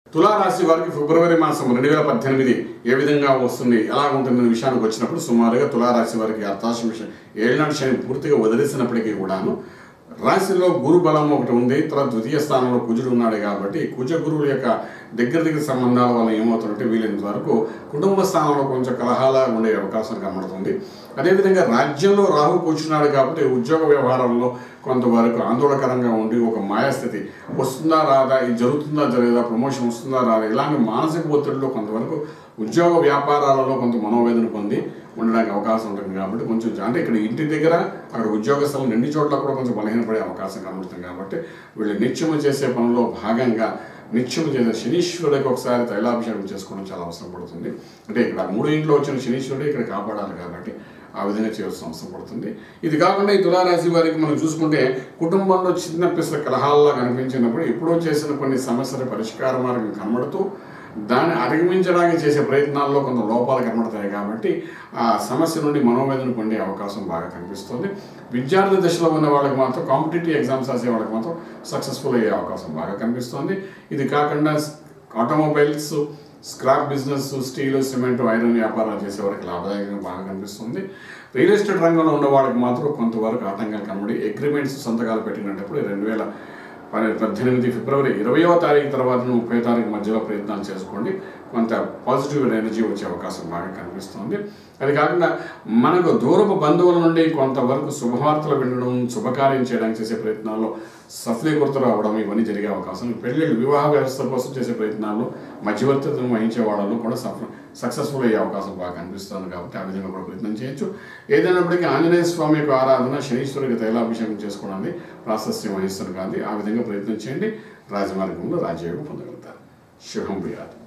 తులారాశి వారికి ఫిబ్రవరి మాసం రెండు వేల పద్దెనిమిది ఏ విధంగా వస్తుంది ఎలా ఉంటుందనే విషయానికి వచ్చినప్పుడు సుమారుగా తులారాశి వారికి అర్థాశం విషయం ఏళ్ళనాటి శని పూర్తిగా వదిలేసినప్పటికీ కూడాను రాశిలో గురు బలం ఒకటి ఉంది తర్వాత ద్వితీయ స్థానంలో కుజుడు ఉన్నాడు కాబట్టి కుజ గురువుల యొక్క దగ్గర దగ్గర సంబంధాల వల్ల ఏమవుతుందంటే వీలైనంత వరకు కుటుంబ స్థానంలో కొంచెం కలహాలా ఉండే అవకాశం కనబడుతుంది అదేవిధంగా రాజ్యంలో రాహు కూర్చున్నాడు కాబట్టి ఉద్యోగ వ్యవహారంలో కొంతవరకు ఆందోళనకరంగా ఉండి ఒక మాయాస్థితి వస్తుందా రాదా ఇది జరుగుతుందా జరగదా ప్రమోషన్ వస్తుందా రాదా ఇలాంటి మానసిక ఒత్తిడిలో కొంతవరకు ఉద్యోగ వ్యాపారాలలో కొంత మనోవేదన పొంది ఉండడానికి అవకాశం ఉంటుంది కాబట్టి కొంచెం అంటే ఇక్కడ ఇంటి దగ్గర అక్కడ ఉద్యోగస్తులు రెండు చోట్ల కూడా కొంచెం బలహీనపడే అవకాశం కనబడుతుంది కాబట్టి వీళ్ళు నిత్యము చేసే పనిలో భాగంగా నిత్యం చేసే శనీశ్వరుడికి ఒకసారి తైలాభిషేకం చేసుకోవడం చాలా అవసరం పడుతుంది అంటే ఇక్కడ మూడు ఇంట్లో వచ్చిన శనీశ్వరుడు ఇక్కడ కాపాడాలి కాబట్టి ఆ విధంగా చేయాల్సిన అవసరం పడుతుంది ఇది కాకుండా ఈ తులారాశి వారికి మనం చూసుకుంటే కుటుంబంలో చిన్న పిసల కలహాల్లో కనిపించినప్పుడు ఎప్పుడో చేసిన కొన్ని సమస్యల పరిష్కార మార్గం కనబడుతూ దాన్ని అధిగమించడానికి చేసే ప్రయత్నాల్లో కొంత లోపాలు కనబడతాయి కాబట్టి ఆ సమస్య నుండి మనోవేదన పొందే అవకాశం బాగా కనిపిస్తుంది విద్యార్థి దశలో ఉన్న వాళ్ళకి మాత్రం కాంపిటేటివ్ ఎగ్జామ్స్ రాసే వాళ్ళకి మాత్రం సక్సెస్ఫుల్ అయ్యే అవకాశం బాగా కనిపిస్తుంది ఇది కాకుండా automobiles scrap business steel cement iron వ్యాపారాలు చేసే వారికి లాభదాయకంగా బాగా కనిపిస్తుంది రియల్ ఎస్టేట్ రంగంలో ఉన్న వాళ్ళకి మాత్రం కొంతవరకు ఆటంకాలు కనబడి అగ్రిమెంట్స్ సంతకాలు పెట్టినప్పుడు రెండు వేల పది- పద్దెనిమిది ఫిబ్రవరి ఇరవయో తారీఖు తర్వాత ముప్పై తారీఖు మధ్యలో ప్రయత్నాలు చేసుకోండి కొంత పాజిటివ్ ఎనర్జీ వచ్చే అవకాశం బాగా కనిపిస్తుంది అది కాకుండా మనకు దూరపు బంధువుల నుండి కొంతవరకు శుభవార్తలు వినడం శుభకార్యం చేయడానికి చేసే ప్రయత్నాల్లో సఫలీకృతులు అవడం ఇవన్నీ జరిగే అవకాశం పెళ్ళిళ్ళు వివాహ వ్యవస్థ కోసం చేసే ప్రయత్నాల్లో మధ్యవర్తిత్వం వహించే వాళ్ళలో కూడా సఫ సక్సెస్ఫుల్ అయ్యే అవకాశం బాగా కనిపిస్తుంది కాబట్టి ఆ విధంగా కూడా ప్రయత్నం చేయొచ్చు ఏదైనప్పటికీ ఆంజనేయ స్వామి యొక్క ఆరాధన శనీశ్వరుడికి తైలాభిషేకం చేసుకోవడానికి ప్రాశస్త్యం వహిస్తుంది కాబట్టి ఆ విధంగా ప్రయత్నం చేయండి రాజమార్గంలో రాజయోగం పొందగలుగుతారు శుభం ప్రియాలు